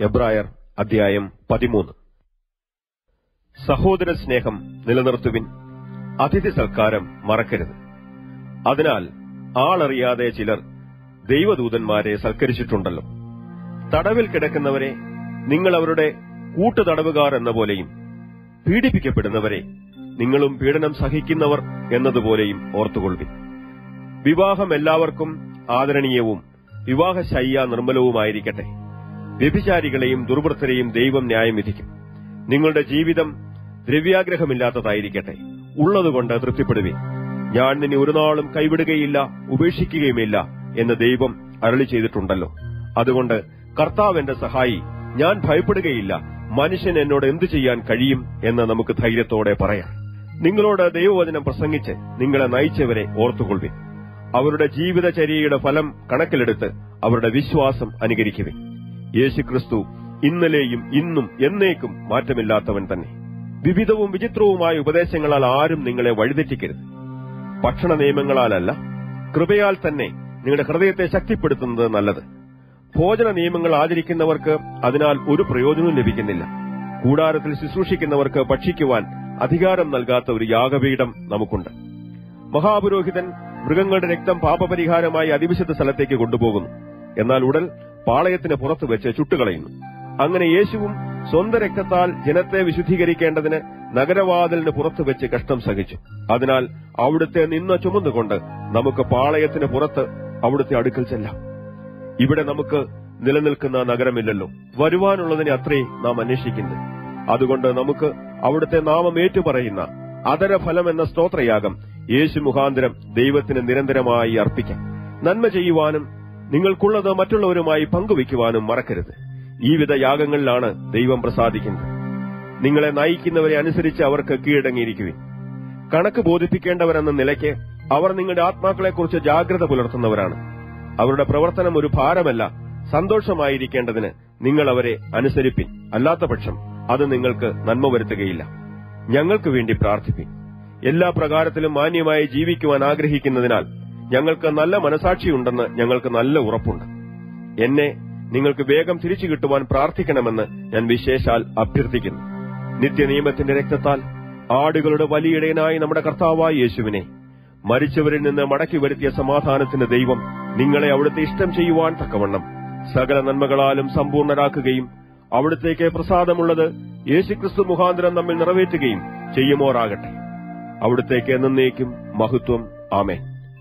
എബ്രായർ അധ്യായം പതിമൂന്ന് സഹോദര സ്നേഹം നിലനിർത്തുവിൻ അതിഥി സൽക്കാരം മറക്കരുത് അതിനാൽ ആളറിയാതെ ചിലർ ദൈവദൂതന്മാരെ സൽക്കരിച്ചിട്ടുണ്ടല്ലോ തടവിൽ കിടക്കുന്നവരെ നിങ്ങൾ അവരുടെ കൂട്ടുതടവുകാർ എന്ന പോലെയും പീഡിപ്പിക്കപ്പെടുന്നവരെ നിങ്ങളും പീഡനം സഹിക്കുന്നവർ എന്നതുപോലെയും ഓർത്തുകൊള്ളുവിൻ വിവാഹം എല്ലാവർക്കും ആദരണീയവും വിവാഹശയ്യ നിർമ്മലവുമായിരിക്കട്ടെ വ്യഭിചാരികളെയും ദുർവൃത്തരെയും ദൈവം ന്യായം വിധിക്കും നിങ്ങളുടെ ജീവിതം ദ്രവ്യാഗ്രഹമില്ലാത്തതായിരിക്കട്ടെ ഉള്ളതുകൊണ്ട് തൃപ്തിപ്പെടുവിൻ ഞാൻ നിന്നെ ഒരു നാളും കൈവിടുകയില്ല ഉപേക്ഷിക്കുകയുമില്ല എന്ന് ദൈവം അരളി ചെയ്തിട്ടുണ്ടല്ലോ അതുകൊണ്ട് കർത്താവ് എന്റെ സഹായി ഞാൻ ഭയപ്പെടുകയില്ല മനുഷ്യൻ എന്നോട് എന്തു ചെയ്യാൻ കഴിയും എന്ന് നമുക്ക് ധൈര്യത്തോടെ പറയാം നിങ്ങളോട് ദൈവവചനം പ്രസംഗിച്ച് നിങ്ങളെ നയിച്ചവരെ ഓർത്തുകൊള്ളുവിൻ അവരുടെ ജീവിതചര്യയുടെ ഫലം കണക്കിലെടുത്ത് അവരുടെ വിശ്വാസം അനുകരിക്കുവിൻ യേശുക്രിസ്തു ഇന്നലെയും ഇന്നും എന്നേക്കും മാറ്റമില്ലാത്തവൻ തന്നെ വിവിധവും വിചിത്രവുമായ ഉപദേശങ്ങളാൽ ആരും നിങ്ങളെ വഴിതെറ്റിക്കരുത് ഭക്ഷണ നിയമങ്ങളാലല്ല കൃപയാൽ തന്നെ നിങ്ങളുടെ ഹൃദയത്തെ ശക്തിപ്പെടുത്തുന്നത് നല്ലത് ഭോജന നിയമങ്ങൾ ആചരിക്കുന്നവർക്ക് അതിനാൽ ഒരു പ്രയോജനവും ലഭിക്കുന്നില്ല കൂടാരത്തിൽ ശുശ്രൂഷിക്കുന്നവർക്ക് ഭക്ഷിക്കുവാൻ അധികാരം നൽകാത്ത ഒരു യാഗപീഠം നമുക്കുണ്ട് മഹാപുരോഹിതൻ മൃഗങ്ങളുടെ രക്തം പാപപരിഹാരമായി അതിവിശുദ്ധ സ്ഥലത്തേക്ക് കൊണ്ടുപോകുന്നു എന്നാൽ ഉടൽ പാളയത്തിന് പുറത്തു വെച്ച് ചുട്ടുകളയുന്നു അങ്ങനെ യേശുവും സ്വന്തം രക്തത്താൽ ജനത്തെ വിശുദ്ധീകരിക്കേണ്ടതിന് നഗരവാതിലിന് പുറത്തു വെച്ച് കഷ്ടം സഹിച്ചു അതിനാൽ അവിടുത്തെ നിന്ന് ചുമന്നുകൊണ്ട് നമുക്ക് പാളയത്തിന് പുറത്ത് അവിടുത്തെ അടുക്കൽ ചെല്ലാം ഇവിടെ നമുക്ക് നിലനിൽക്കുന്ന നഗരമില്ലല്ലോ വരുവാനുള്ളതിനെ അത്രേ നാം അന്വേഷിക്കുന്നത് അതുകൊണ്ട് നമുക്ക് അവിടുത്തെ നാമം ഏറ്റുപറയുന്ന അതരഫലം എന്ന സ്തോത്രയാഗം യേശു മുഖാന്തരം ദൈവത്തിന് നിരന്തരമായി അർപ്പിക്കാം നന്മ ചെയ്യുവാനും നിങ്ങൾക്കുള്ളത് മറ്റുള്ളവരുമായി പങ്കുവയ്ക്കുവാനും മറക്കരുത് ഈ വിധ യാഗങ്ങളിലാണ് ദൈവം പ്രസാദിക്കുന്നത് നിങ്ങളെ നയിക്കുന്നവരെ അനുസരിച്ച് അവർക്ക് കീഴടങ്ങിയിരിക്കുവിൻ കണക്ക് ബോധിപ്പിക്കേണ്ടവരെന്ന നിലയ്ക്ക് അവർ നിങ്ങളുടെ ആത്മാക്കളെക്കുറിച്ച് ജാഗ്രത പുലർത്തുന്നവരാണ് അവരുടെ പ്രവർത്തനം ഒരു ഭാരമല്ല സന്തോഷമായിരിക്കേണ്ടതിന് നിങ്ങൾ അവരെ അനുസരിപ്പിൻ അല്ലാത്തപക്ഷം അത് നിങ്ങൾക്ക് നന്മ വരുത്തുകയില്ല ഞങ്ങൾക്ക് വേണ്ടി പ്രാർത്ഥിപ്പിൻ എല്ലാ പ്രകാരത്തിലും മാന്യമായി ജീവിക്കുവാൻ ആഗ്രഹിക്കുന്നതിനാൽ ഞങ്ങൾക്ക് നല്ല മനസാക്ഷിയുണ്ടെന്ന് ഞങ്ങൾക്ക് നല്ല ഉറപ്പുണ്ട് എന്നെ നിങ്ങൾക്ക് വേഗം തിരിച്ചു കിട്ടുവാൻ പ്രാർത്ഥിക്കണമെന്ന് ഞാൻ വിശേഷാൽ അഭ്യർത്ഥിക്കുന്നു നിത്യനിയമത്തിന്റെ രക്തത്താൽ ആടുകളുടെ വലിയിടയനായി നമ്മുടെ കർത്താവായ യേശുവിനെ മരിച്ചവരിൽ നിന്ന് മടക്കി വരുത്തിയ സമാധാനത്തിന്റെ ദൈവം നിങ്ങളെ അവിടുത്തെ ഇഷ്ടം ചെയ്യുവാൻ തക്കവണ്ണം സകല നന്മകളാലും സമ്പൂർണരാക്കുകയും അവിടുത്തേക്ക് പ്രസാദമുള്ളത് യേശുക്രിസ്തു മുഖാന്തരം നമ്മിൽ നിറവേറ്റുകയും ചെയ്യുമോറാകട്ടെ അവിടുത്തേക്ക് എന്നേക്കും മഹത്വം ആമേ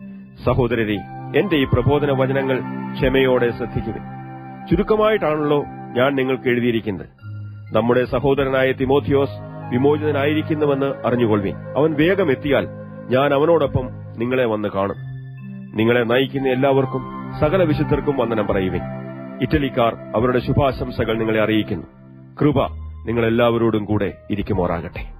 സഹോദരരെ എന്റെ ഈ പ്രബോധന വചനങ്ങൾ ക്ഷമയോടെ ശ്രദ്ധിക്കുവിൻ ചുരുക്കമായിട്ടാണല്ലോ ഞാൻ നിങ്ങൾക്ക് എഴുതിയിരിക്കുന്നത് നമ്മുടെ സഹോദരനായ തിമോത്തിയോസ് വിമോചിതനായിരിക്കുന്നുവെന്ന് അറിഞ്ഞുകൊള്ളുവിൻ അവൻ വേഗം എത്തിയാൽ ഞാൻ അവനോടൊപ്പം നിങ്ങളെ വന്ന് കാണും നിങ്ങളെ നയിക്കുന്ന എല്ലാവർക്കും സകല വിശുദ്ധർക്കും വന്ദനം പറയുവിൻ ഇറ്റലിക്കാർ അവരുടെ ശുഭാശംസകൾ നിങ്ങളെ അറിയിക്കുന്നു കൃപ നിങ്ങളെല്ലാവരോടും കൂടെ ഇരിക്കുമോറാകട്ടെ